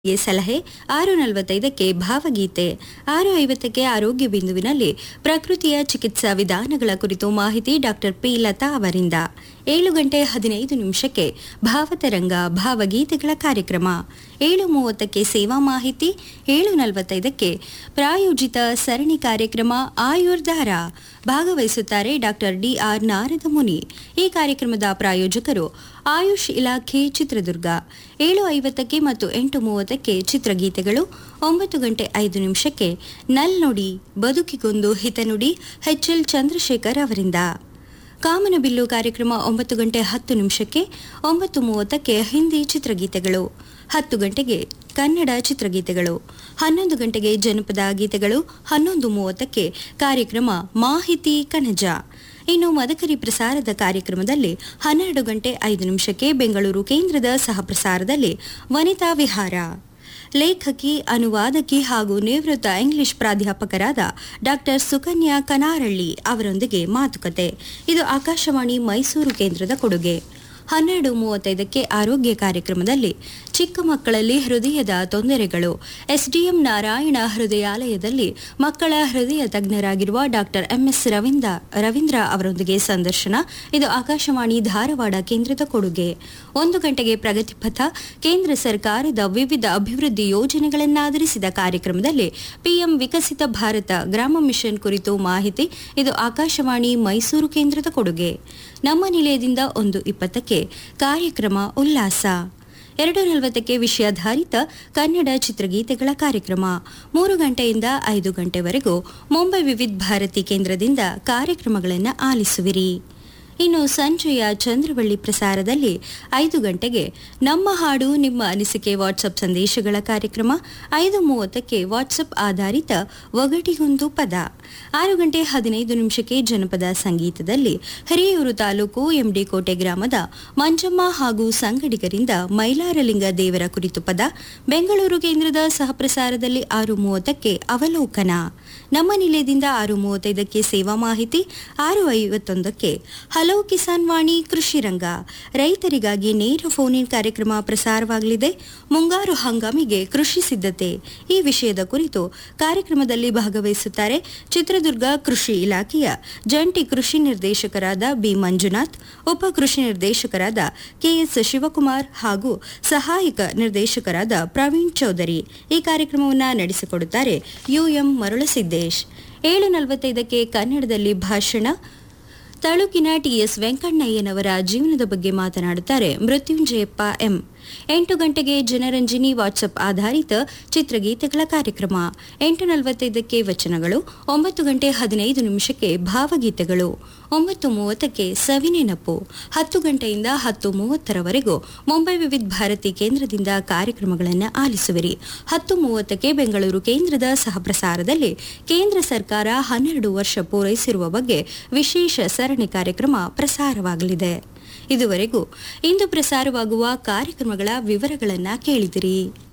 ಗೆ ಸಲಹೆ ಆರು ನಲವತ್ತೈದಕ್ಕೆ ಭಾವಗೀತೆ ಆರು ಐವತ್ತಕ್ಕೆ ಆರೋಗ್ಯ ಬಿಂದುವಿನಲ್ಲಿ ಪ್ರಕೃತಿಯ ಚಿಕಿತ್ಸಾ ವಿಧಾನಗಳ ಕುರಿತು ಮಾಹಿತಿ ಡಾಕ್ಟರ್ ಪಿ ಲತಾ ಅವರಿಂದ ಏಳು ಗಂಟೆ ಹದಿನೈದು ನಿಮಿಷಕ್ಕೆ ಭಾವತರಂಗ ಭಾವಗೀತೆಗಳ ಕಾರ್ಯಕ್ರಮ ಏಳು ಮೂವತ್ತಕ್ಕೆ ಸೇವಾ ಮಾಹಿತಿ ಏಳು ನಲವತ್ತೈದಕ್ಕೆ ಪ್ರಾಯೋಜಿತ ಸರಣಿ ಕಾರ್ಯಕ್ರಮ ಆಯುರ್ಧಾರ ಭಾಗವಹಿಸುತ್ತಾರೆ ಡಾಕ್ಟರ್ ಡಿಆರ್ ನಾರದ ಮುನಿ ಈ ಕಾರ್ಯಕ್ರಮದ ಪ್ರಾಯೋಜಕರು ಆಯುಷ್ ಇಲಾಖೆ ಚಿತ್ರದುರ್ಗ ಏಳು ಐವತ್ತಕ್ಕೆ ಮತ್ತು ಎಂಟು ಮೂವತ್ತಕ್ಕೆ ಚಿತ್ರಗೀತೆಗಳು ಒಂಬತ್ತು ಗಂಟೆ ಐದು ನಿಮಿಷಕ್ಕೆ ನಲ್ನುಡಿ ಬದುಕಿಗೊಂದು ಹಿತನುಡಿ ಎಚ್ಎಲ್ ಚಂದ್ರಶೇಖರ್ ಅವರಿಂದ ಕಾಮನಬಿಲ್ಲು ಕಾರ್ಯಕ್ರಮ ಒಂಬತ್ತು ಗಂಟೆ ಹತ್ತು ನಿಮಿಷಕ್ಕೆ ಒಂಬತ್ತು ಮೂವತ್ತಕ್ಕೆ ಹಿಂದಿ ಚಿತ್ರಗೀತೆಗಳು ಹತ್ತು ಗಂಟೆಗೆ ಕನ್ನಡ ಚಿತ್ರಗೀತೆಗಳು ಹನ್ನೊಂದು ಗಂಟೆಗೆ ಜನಪದ ಗೀತೆಗಳು ಹನ್ನೊಂದು ಮೂವತ್ತಕ್ಕೆ ಕಾರ್ಯಕ್ರಮ ಮಾಹಿತಿ ಕಣಜ ಇನ್ನು ಮದಕರಿ ಪ್ರಸಾರದ ಕಾರ್ಯಕ್ರಮದಲ್ಲಿ ಹನ್ನೆರಡು ಗಂಟೆ ಐದು ನಿಮಿಷಕ್ಕೆ ಬೆಂಗಳೂರು ಕೇಂದ್ರದ ಸಹ ಪ್ರಸಾರದಲ್ಲಿ ವನಿತಾ ವಿಹಾರ ಲೇಖಕಿ ಅನುವಾದಕಿ ಹಾಗೂ ನಿವೃತ್ತ ಇಂಗ್ಲಿಷ್ ಪ್ರಾಧ್ಯಾಪಕರಾದ ಡಾಕ್ಟರ್ ಸುಕನ್ಯಾ ಕನಾರಳ್ಳಿ ಅವರೊಂದಿಗೆ ಮಾತುಕತೆ ಇದು ಆಕಾಶವಾಣಿ ಮೈಸೂರು ಕೇಂದ್ರದ ಕೊಡುಗೆ ಹನ್ನೆರಡು ಮೂವತ್ತೈದಕ್ಕೆ ಆರೋಗ್ಯ ಕಾರ್ಯಕ್ರಮದಲ್ಲಿ ಚಿಕ್ಕ ಮಕ್ಕಳಲ್ಲಿ ಹೃದಯದ ತೊಂದರೆಗಳು ಎಸ್ಡಿಎಂ ನಾರಾಯಣ ಹೃದಯಾಲಯದಲ್ಲಿ ಮಕ್ಕಳ ಹೃದಯ ತಜ್ಞರಾಗಿರುವ ಡಾಕ್ಟರ್ ಎಂಎಸ್ ರವೀಂದ್ರ ರವೀಂದ್ರ ಅವರೊಂದಿಗೆ ಸಂದರ್ಶನ ಇದು ಆಕಾಶವಾಣಿ ಧಾರವಾಡ ಕೇಂದ್ರದ ಕೊಡುಗೆ ಒಂದು ಗಂಟೆಗೆ ಪ್ರಗತಿಪಥ ಕೇಂದ್ರ ಸರ್ಕಾರದ ವಿವಿಧ ಅಭಿವೃದ್ಧಿ ಯೋಜನೆಗಳನ್ನಾಧರಿಸಿದ ಕಾರ್ಯಕ್ರಮದಲ್ಲಿ ಪಿಎಂ ವಿಕಸಿತ ಭಾರತ ಗ್ರಾಮ ಮಿಷನ್ ಕುರಿತು ಮಾಹಿತಿ ಇದು ಆಕಾಶವಾಣಿ ಮೈಸೂರು ಕೇಂದ್ರದ ಕೊಡುಗೆ ನಮ್ಮ ನಿಲಯದಿಂದ ಒಂದು ಇಪ್ಪತ್ತಕ್ಕೆ ಕಾರ್ಯಕ್ರಮ ಉಲ್ಲಾಸ ಎರಡು ನಲವತ್ತಕ್ಕೆ ವಿಷಯಾಧಾರಿತ ಕನ್ನಡ ಚಿತ್ರಗೀತೆಗಳ ಕಾರ್ಯಕ್ರಮ ಮೂರು ಗಂಟೆಯಿಂದ ಐದು ಗಂಟೆವರೆಗೂ ಮುಂಬೈ ವಿವಿಧ ಭಾರತಿ ಕೇಂದ್ರದಿಂದ ಕಾರ್ಯಕ್ರಮಗಳನ್ನು ಆಲಿಸುವಿರಿ ಇನ್ನು ಸಂಜೆಯ ಚಂದ್ರವಳ್ಳಿ ಪ್ರಸಾರದಲ್ಲಿ ಐದು ಗಂಟೆಗೆ ನಮ್ಮ ಹಾಡು ನಿಮ್ಮ ಅನಿಸಿಕೆ ವಾಟ್ಸಪ್ ಸಂದೇಶಗಳ ಕಾರ್ಯಕ್ರಮ ಐದು ಮೂವತ್ತಕ್ಕೆ ವಾಟ್ಸಪ್ ಆಧಾರಿತ ಒಗಟಿಗೊಂದು ಪದ ಆರು ಗಂಟೆ ಹದಿನೈದು ನಿಮಿಷಕ್ಕೆ ಜನಪದ ಸಂಗೀತದಲ್ಲಿ ಹಿರಿಯೂರು ತಾಲೂಕು ಎಂಡಿ ಕೋಟೆ ಗ್ರಾಮದ ಮಂಜಮ್ಮ ಹಾಗೂ ಸಂಗಡಿಗರಿಂದ ಮೈಲಾರಲಿಂಗ ದೇವರ ಕುರಿತು ಪದ ಬೆಂಗಳೂರು ಕೇಂದ್ರದ ಸಹಪ್ರಸಾರದಲ್ಲಿ ಆರು ಮೂವತ್ತಕ್ಕೆ ಅವಲೋಕನ ನಮ್ಮ ನಿಲಯದಿಂದ ಆರು ಮೂವತ್ತೈದಕ್ಕೆ ಸೇವಾ ಮಾಹಿತಿ ಆರು ಐವತ್ತೊಂದಕ್ಕೆ ಹಲೋ ಕಿಸಾನ್ ವಾಣಿ ಕೃಷಿ ರಂಗ ರೈತರಿಗಾಗಿ ನೇರ ಫೋನ್ ಇನ್ ಕಾರ್ಯಕ್ರಮ ಪ್ರಸಾರವಾಗಲಿದೆ ಮುಂಗಾರು ಹಂಗಾಮಿಗೆ ಕೃಷಿ ಸಿದ್ಧತೆ ಈ ವಿಷಯದ ಕುರಿತು ಕಾರ್ಯಕ್ರಮದಲ್ಲಿ ಭಾಗವಹಿಸುತ್ತಾರೆ ಚಿತ್ರದುರ್ಗ ಕೃಷಿ ಇಲಾಖೆಯ ಜಂಟಿ ಕೃಷಿ ನಿರ್ದೇಶಕರಾದ ಬಿ ಮಂಜುನಾಥ್ ಉಪ ಕೃಷಿ ನಿರ್ದೇಶಕರಾದ ಕೆಎಸ್ ಶಿವಕುಮಾರ್ ಹಾಗೂ ಸಹಾಯಕ ನಿರ್ದೇಶಕರಾದ ಪ್ರವೀಣ್ ಚೌಧರಿ ಈ ಕಾರ್ಯಕ್ರಮವನ್ನು ನಡೆಸಿಕೊಡುತ್ತಾರೆ ಯುಎಂ ಮರುಳಸಿದ್ದೇಶ್ ಏಳು ನಲವತ್ತೈದಕ್ಕೆ ಕನ್ನಡದಲ್ಲಿ ಭಾಷಣ ತಾಲೂಕಿನ ಟಿಎಸ್ ವೆಂಕಣ್ಣಯ್ಯನವರ ಜೀವನದ ಬಗ್ಗೆ ಮಾತನಾಡುತ್ತಾರೆ ಮೃತ್ಯುಂಜಯಪ್ಪ ಎಂ ಎಂಟು ಗಂಟೆಗೆ ಜನರಂಜಿನಿ ವಾಟ್ಸಪ್ ಆಧಾರಿತ ಚಿತ್ರಗೀತೆಗಳ ಕಾರ್ಯಕ್ರಮ ಎಂಟು ನಲವತ್ತೈದಕ್ಕೆ ವಚನಗಳು ಒಂಬತ್ತು ಗಂಟೆ ಹದಿನೈದು ನಿಮಿಷಕ್ಕೆ ಭಾವಗೀತೆಗಳು ಒಂಬತ್ತು ಮೂವತ್ತಕ್ಕೆ ಸವಿನೆನಪು ಹತ್ತು ಗಂಟೆಯಿಂದ ಹತ್ತು ಮೂವತ್ತರವರೆಗೂ ಮುಂಬೈ ವಿವಿಧ ಭಾರತಿ ಕೇಂದ್ರದಿಂದ ಕಾರ್ಯಕ್ರಮಗಳನ್ನು ಆಲಿಸುವಿರಿ ಹತ್ತು ಮೂವತ್ತಕ್ಕೆ ಬೆಂಗಳೂರು ಕೇಂದ್ರದ ಸಹಪ್ರಸಾರದಲ್ಲಿ ಕೇಂದ್ರ ಸರ್ಕಾರ ಹನ್ನೆರಡು ವರ್ಷ ಪೂರೈಸಿರುವ ಬಗ್ಗೆ ವಿಶೇಷ ಸರಣಿ ಕಾರ್ಯಕ್ರಮ ಪ್ರಸಾರವಾಗಲಿದೆ ಇದುವರೆಗೂ ಇಂದು ಪ್ರಸಾರವಾಗುವ ಕಾರ್ಯಕ್ರಮಗಳ ವಿವರಗಳನ್ನು ಕೇಳಿದಿರಿ